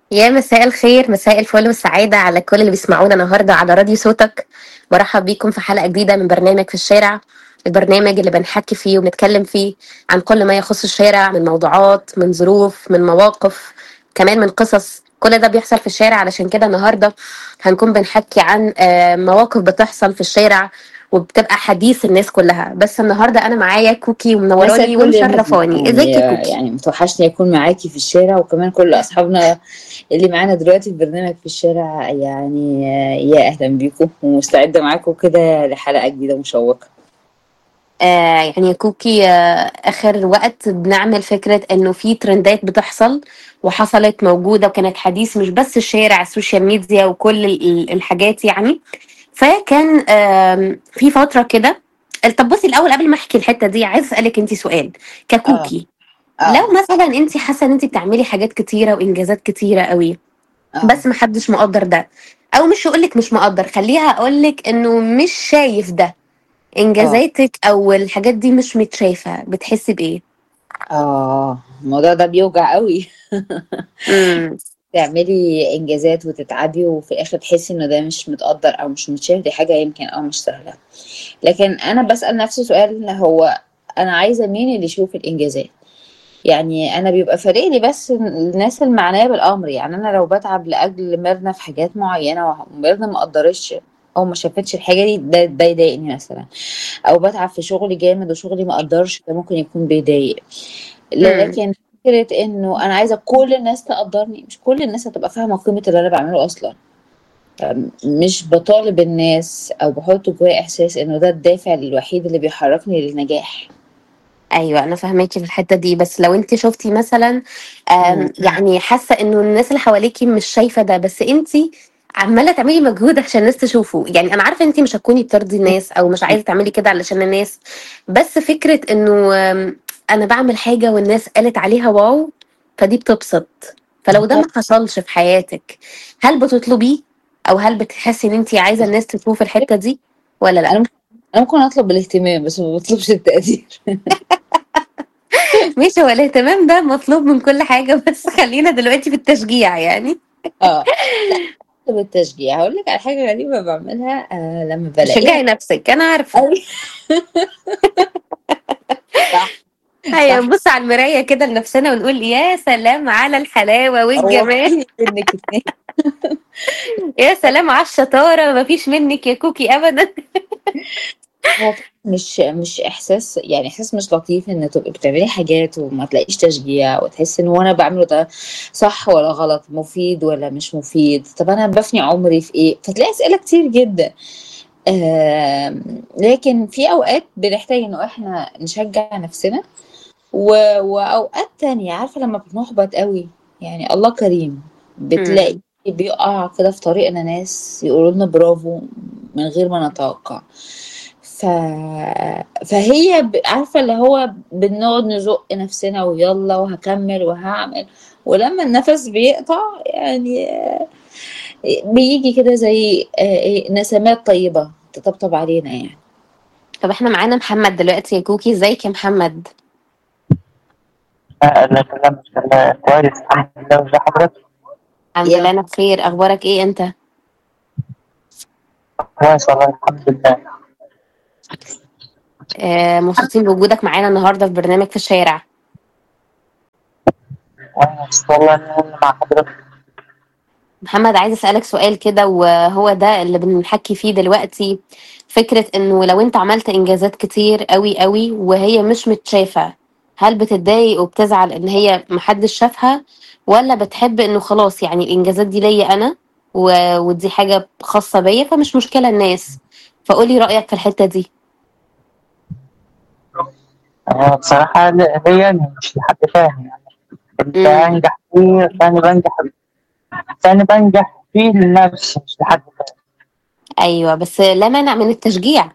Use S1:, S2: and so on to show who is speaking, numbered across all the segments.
S1: يا مساء الخير مساء الفل والسعادة على كل اللي بيسمعونا النهاردة على راديو صوتك برحب بيكم في حلقة جديدة من برنامج في الشارع البرنامج اللي بنحكي فيه وبنتكلم فيه عن كل ما يخص الشارع من موضوعات من ظروف من مواقف كمان من قصص كل ده بيحصل في الشارع علشان كده النهاردة هنكون بنحكي عن آه، مواقف بتحصل في الشارع وبتبقى حديث الناس كلها بس النهاردة أنا معايا كوكي
S2: مساء
S1: ومنوراني
S2: الفل يا
S1: ومشرفاني
S2: نجمة
S1: ازيك يا
S2: يعني
S1: كوكي
S2: يعني متوحشني أكون معاكي في الشارع وكمان كل أصحابنا اللي معانا دلوقتي في برنامج في الشارع يعني آه، يا أهلا بيكم ومستعدة معاكم كده لحلقة جديدة مشوقة
S1: آه يعني يا كوكي آه آخر وقت بنعمل فكرة إنه في ترندات بتحصل وحصلت موجودة وكانت حديث مش بس الشارع السوشيال ميديا وكل ال- ال- الحاجات يعني فكان آم، في فترة كده طب بصي الأول قبل ما أحكي الحتة دي عايز أسألك أنت سؤال
S2: اه
S1: ككوكي
S2: اه
S1: لو مثلا أنت حاسة إن أنت بتعملي حاجات كتيرة وإنجازات كتيرة قوي
S2: اه
S1: بس محدش مقدر ده أو مش هقولك مش مقدر خليها أقولك إنه مش شايف ده
S2: اه
S1: انجازاتك او الحاجات دي مش متشافة بتحسي بايه
S2: اه الموضوع ده بيوجع قوي
S1: امم
S2: تعملي إنجازات وتتعبي وفي الآخر تحسي إنه ده مش متقدر أو مش متشاف دي حاجة يمكن أو مش سهلة لكن أنا بسأل نفسي سؤال هو أنا عايزة مين اللي يشوف الإنجازات يعني انا بيبقى فارق لي بس الناس المعنيه بالامر يعني انا لو بتعب لاجل ميرنا في حاجات معينه وميرنا ما قدرتش او ما شافتش الحاجه دي ده, ده يضايقني مثلا او بتعب في شغلي جامد وشغلي ما قدرش ده ممكن يكون بيضايق
S1: امم
S2: لكن فكره انه انا عايزه كل الناس تقدرني مش كل الناس هتبقى فاهمه قيمه اللي انا بعمله اصلا مش بطالب الناس او بحط جوايا احساس انه ده الدافع الوحيد اللي بيحركني للنجاح
S1: ايوه انا فاهماكي في الحته دي بس لو انت شفتي مثلا
S2: مم.
S1: آم، يعني حاسه انه الناس اللي حواليكي مش شايفه ده بس انت عماله تعملي مجهود عشان الناس تشوفه يعني انا عارفه انت مش هتكوني بترضي الناس او مش عايزه تعملي كده علشان الناس بس فكره انه آم، انا بعمل حاجه والناس قالت عليها واو فدي بتبسط فلو ده ما
S2: بالظبط
S1: حصلش في حياتك هل بتطلبيه او هل بتحسي ان انت عايزه الناس تشوف الحته دي ولا لا
S2: انا ممكن انا ممكن اطلب الاهتمام بس ما بطلبش التقدير
S1: ماشي هو الاهتمام ده مطلوب من كل حاجة بس خلينا دلوقتي في التشجيع يعني
S2: اه لا اطلب التشجيع هقول لك على حاجه غريبه بعملها آه لما بلاقيها
S1: شجعي نفسك أنا عارفة
S2: أوي. صح
S1: أيوة
S2: صح
S1: نبص على المراية كده لنفسنا ونقول يا سلام على الحلاوة
S2: هو
S1: والجمال
S2: في منك اتنين
S1: يا سلام على الشطارة مفيش منك يا كوكي أبدا
S2: هو مش مش احساس يعني احساس مش لطيف ان تبقي بتعملي حاجات وما تلاقيش تشجيع وتحسي ان وانا بعمله ده صح ولا غلط مفيد ولا مش مفيد طب انا بفني عمري في ايه فتلاقي اسئله كتير جدا آم، لكن في اوقات بنحتاج انه احنا نشجع نفسنا و... واوقات تانية عارفه لما بنحبط قوي يعني الله كريم بتلاقي
S1: مم.
S2: بيقع كده في طريقنا ناس يقولوا لنا برافو من غير ما نتوقع ف... فهي ب- عارفه اللي هو بنقعد نزق نفسنا ويلا وهكمل وهعمل ولما النفس بيقطع يعني آه، بيجي كده زي آه، إيه، نسمات طيبه تطبطب علينا يعني
S1: طب احنا معانا محمد دلوقتي يا كوكي ازيك يا محمد
S3: آه، لا تمام لا، كويس الحمد لله وزي حضرتك
S1: الحمد
S2: يا
S1: لله أنا بخير أخبارك إيه أنت
S3: كويس والله الحمد لله
S1: آه مبسوطين بوجودك معانا النهاردة في برنامج في الشارع
S3: وانا مبسوط والله ان انا مع حضرتك
S1: محمد عايز أسألك سؤال كده وهو ده اللي بنحكي فيه دلوقتي فكرة إنه لو أنت عملت إنجازات كتير قوي قوي وهي مش متشافة هل بتتضايق وبتزعل إن هي محدش شافها ولا بتحب إنه خلاص يعني الإنجازات دي ليا أنا و... ودي حاجة خاصة بيا فمش مشكلة الناس فقولي رأيك في الحتة دي
S3: آه، بصراحة ل- هي يعني مش لحد فاهم يعني كنت
S1: امم
S3: أنجح فيه ثاني بنجح ثاني بنجح فيه لنفسي مش لحد فاهم
S1: أيوة بس لا مانع من التشجيع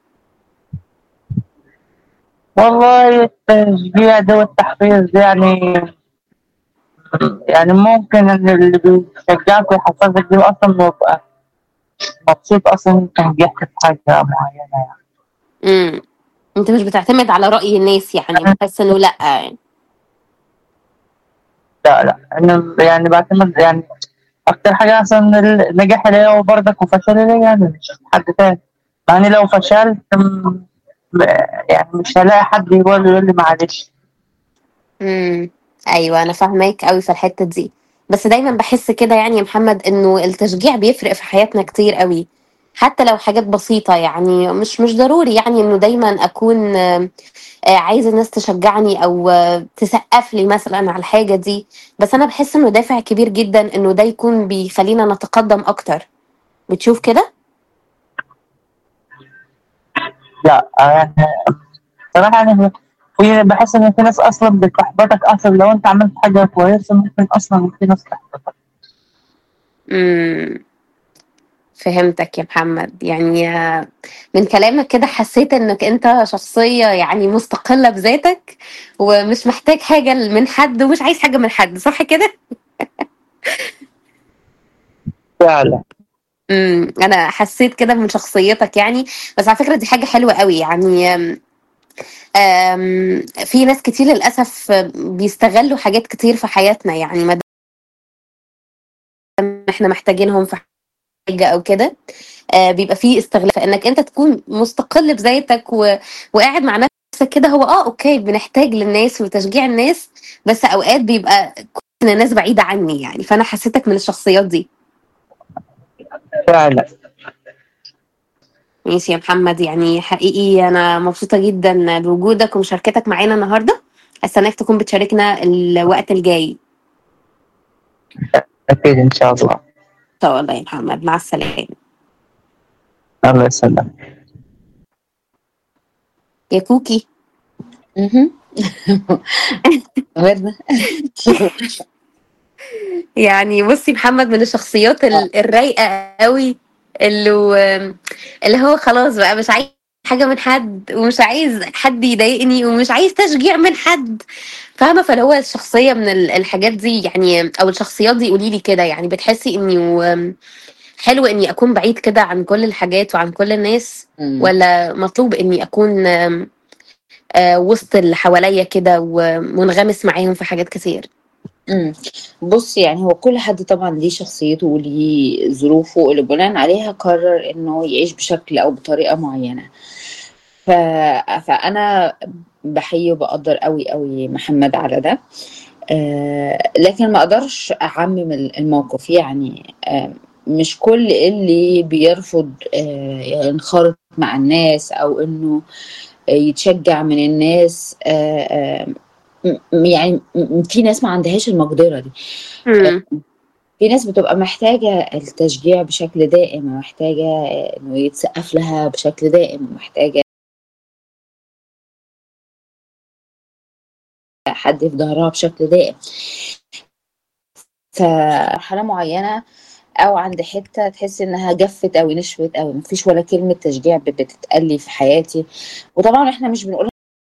S3: والله التشجيع ده والتحفيز ده يعني يعني ممكن ان اللي بيشجعك ويحفزك دي اصلا يبقى مبسوط اصلا انت نجحت في حاجة معينة يعني
S1: امم أنت مش بتعتمد على رأي الناس يعني بتحس إنه لأ يعني
S3: لا لا انا يعني بعتمد يعني اكتر حاجه احسن النجاح ليا هو برضك وفشلي ليا يعني مش حد تاني يعني لو فشلت م- م- يعني مش هلاقي حد يقول يقول لي معلش
S1: امم ايوه انا فاهماك قوي في الحته دي بس دايما بحس كده يعني يا محمد انه التشجيع بيفرق في حياتنا كتير قوي حتى لو حاجات بسيطه يعني مش مش ضروري يعني انه دايما اكون آه، آه، عايزه الناس تشجعني او آه، تسقف لي مثلا على الحاجه دي بس انا بحس انه دافع كبير جدا انه ده يكون بيخلينا نتقدم اكتر بتشوف كده
S3: لا يعني صراحه يعني في بحس ان في ناس اصلا بتحبطك اصلا لو انت عملت حاجه كويسه ممكن اصلا في ناس تحبطك
S1: امم فهمتك يا محمد يعني آه، من كلامك كده حسيت انك انت شخصية يعني مستقلة بذاتك ومش محتاج حاجة من حد ومش عايز حاجة من حد صح كده؟
S3: فعلا
S1: امم انا حسيت كده من شخصيتك يعني بس على فكرة دي حاجة حلوة قوي يعني آم، آم، في ناس كتير للأسف بيستغلوا حاجات كتير في حياتنا يعني ما دام احنا محتاجينهم في حاجة او كده آه، بيبقى فيه استغلال فانك انت تكون مستقل بذاتك و... وقاعد مع نفسك كده هو اه اوكي بنحتاج للناس وتشجيع الناس بس اوقات بيبقى كل الناس بعيدة عني يعني فانا حسيتك من الشخصيات دي
S3: فعلا
S1: ماشي يا محمد يعني حقيقي انا مبسوطة جدا بوجودك ومشاركتك معانا النهاردة استناك تكون بتشاركنا الوقت الجاي
S3: اكيد ان شاء الله
S1: ان شاء الله يا محمد مع السلامة
S3: الله يسلمك
S1: يا كوكي
S2: مهم. ميرنا
S1: يعني بصي محمد من الشخصيات ال- الرايقه قوي اللي اللي هو خلاص بقى مش عايز حاجه من حد ومش عايز حد يضايقني ومش عايز تشجيع من حد فاهمه فاللي هو الشخصيه من ال- الحاجات دي يعني او الشخصيات دي قولي لي كده يعني بتحسي اني حلو اني اكون بعيد كده عن كل الحاجات وعن كل الناس
S2: مم.
S1: ولا مطلوب اني اكون آم، آه، وسط اللي حواليا كده ومنغمس معاهم في حاجات كتير
S2: مم. بص يعني هو كل حد طبعا ليه شخصيته وليه ظروفه اللي بناء عليها قرر انه يعيش بشكل او بطريقه معينه ف... فانا بحيي وبقدر قوي قوي محمد على ده آه لكن ما اقدرش اعمم الموقف يعني آه مش كل اللي بيرفض آه ينخرط مع الناس او انه يتشجع من الناس آه آه م- يعني م- في ناس ما عندهاش المقدرة دي
S1: مم.
S2: في ناس بتبقى محتاجة التشجيع بشكل دائم محتاجة انه يتسقف لها بشكل دائم محتاجة حد في ظهرها بشكل دائم فمرحلة معينة او عند حتة تحس انها جفت او نشفت او مفيش ولا كلمة تشجيع بتتقال لي في حياتي وطبعا احنا مش بنقول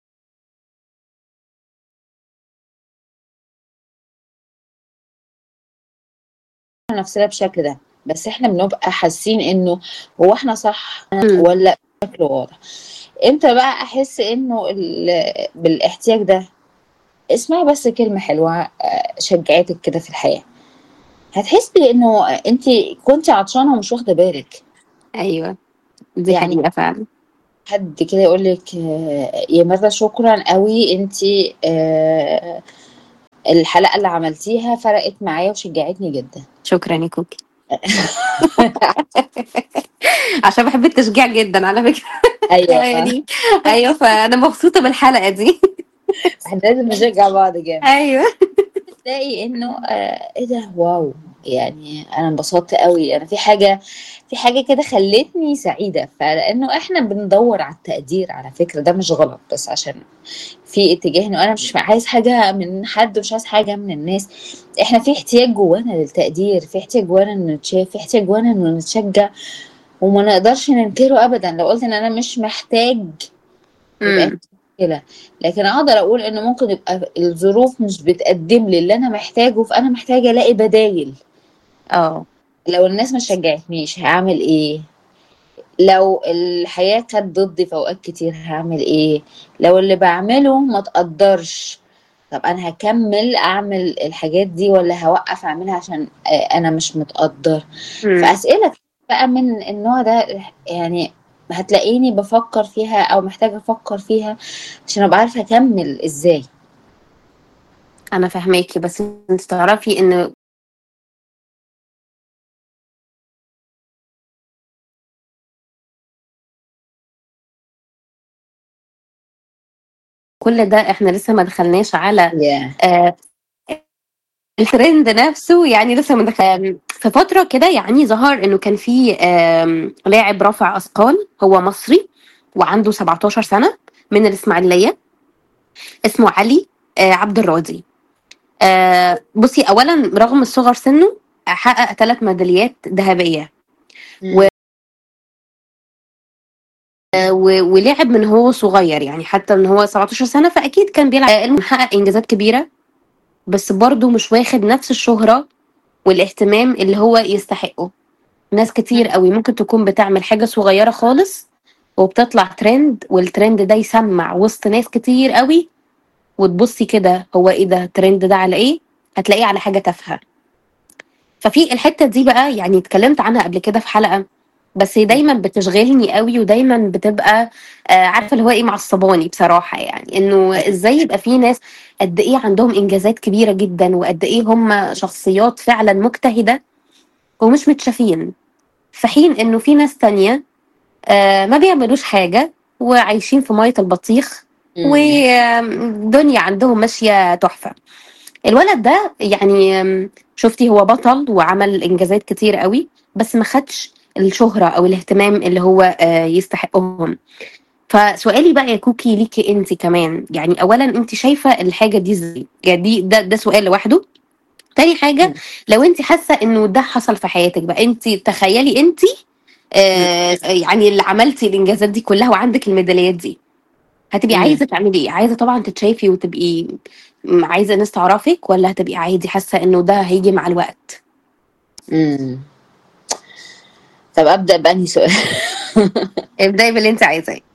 S2: نفسنا بالشكل ده بس احنا بنبقى حاسين انه هو احنا صح
S1: مم.
S2: ولا بشكل واضح امتى بقى احس انه ال- بالاحتياج ده اسمعي بس كلمة حلوة آه، شجعتك كده في الحياة هتحسي انه انت كنت عطشانة ومش واخدة بالك
S1: ايوه دي
S2: يعني
S1: حقيقة فعلا
S2: حد كده يقول لك يا مرة شكرا قوي انت الحلقة اللي عملتيها فرقت معايا وشجعتني جدا
S1: شكرا يا كوكي عشان بحب التشجيع جدا على فكرة
S2: ايوه
S1: يعني ايوه فانا مبسوطة بالحلقة دي
S2: احنا لازم نشجع بعض جامد
S1: ايوه
S2: تلاقي انه آه ايه ده واو يعني انا انبسطت قوي انا في حاجه في حاجه كده خلتني سعيده فلانه احنا بندور على التقدير على فكره ده مش غلط بس عشان في اتجاه انه انا مش عايز حاجه من حد مش عايز حاجه من الناس احنا في احتياج جوانا للتقدير في احتياج جوانا انه نتشاف في احتياج جوانا انه نتشجع وما نقدرش ننكره ابدا لو قلت ان انا مش محتاج يبقى
S1: امم
S2: مشكلة لكن اقدر اقول ان ممكن يبقى الظروف مش بتقدم لي اللي انا محتاجه فانا محتاجه الاقي بدايل
S1: اه
S2: لو الناس ما شجعتنيش هعمل ايه لو الحياه كانت ضدي في اوقات كتير هعمل ايه لو اللي بعمله ما تقدرش طب انا هكمل اعمل الحاجات دي ولا هوقف اعملها عشان آه، انا مش متقدر
S1: مم.
S2: فاسئله بقى من النوع ده يعني هتلاقيني بفكر فيها او محتاجه افكر فيها عشان ابقى عارفه اكمل ازاي
S1: انا فاهماكي بس انت تعرفي ان كل ده احنا لسه ما دخلناش على
S2: yeah.
S1: آه، الترند نفسه يعني لسه ما دخل في فتره كده يعني ظهر انه كان في آم، لاعب رافع اثقال هو مصري وعنده 17 سنه من الاسماعيليه اسمه علي آه، عبد الراضي آه، بصي اولا رغم صغر سنه حقق ثلاث ميداليات ذهبيه و- و- ولعب من هو صغير يعني حتى ان هو 17 سنه فاكيد كان بيلعب آه، محقق انجازات كبيره بس برضه مش واخد نفس الشهره والاهتمام اللي هو يستحقه ناس كتير قوي ممكن تكون بتعمل حاجه صغيره خالص وبتطلع ترند والترند ده يسمع وسط ناس كتير قوي وتبصي كده هو ايه ده الترند ده على ايه هتلاقيه على حاجه تافهه ففي الحته دي بقى يعني اتكلمت عنها قبل كده في حلقه بس هي دايما بتشغلني قوي ودايما بتبقى آه عارفه اللي هو ايه معصباني بصراحه يعني انه ازاي يبقى في ناس قد ايه عندهم انجازات كبيره جدا وقد ايه هم شخصيات فعلا مجتهده ومش متشافين في حين انه في ناس تانية آه ما بيعملوش حاجه وعايشين في ميه البطيخ
S2: مم.
S1: والدنيا عندهم ماشيه تحفه الولد ده يعني آم، شفتي هو بطل وعمل انجازات كتير قوي بس ما خدش الشهره او الاهتمام اللي هو آه، يستحقهم فسؤالي بقى يا كوكي ليكي انت كمان يعني اولا انت شايفه الحاجه دي ازاي يعني دي ده, ده سؤال لوحده تاني حاجه
S2: مم.
S1: لو انت حاسه انه ده حصل في حياتك بقى انت تخيلي انت آه يعني اللي عملتي الانجازات دي كلها وعندك الميداليات دي هتبقي
S2: مم.
S1: عايزه تعملي ايه عايزه طبعا تتشافي وتبقي م- عايزه الناس تعرفك ولا هتبقي عادي حاسه انه ده هيجي مع الوقت
S2: مم. طب ابدا بانهي سؤال
S1: ابداي باللي انت عايزاه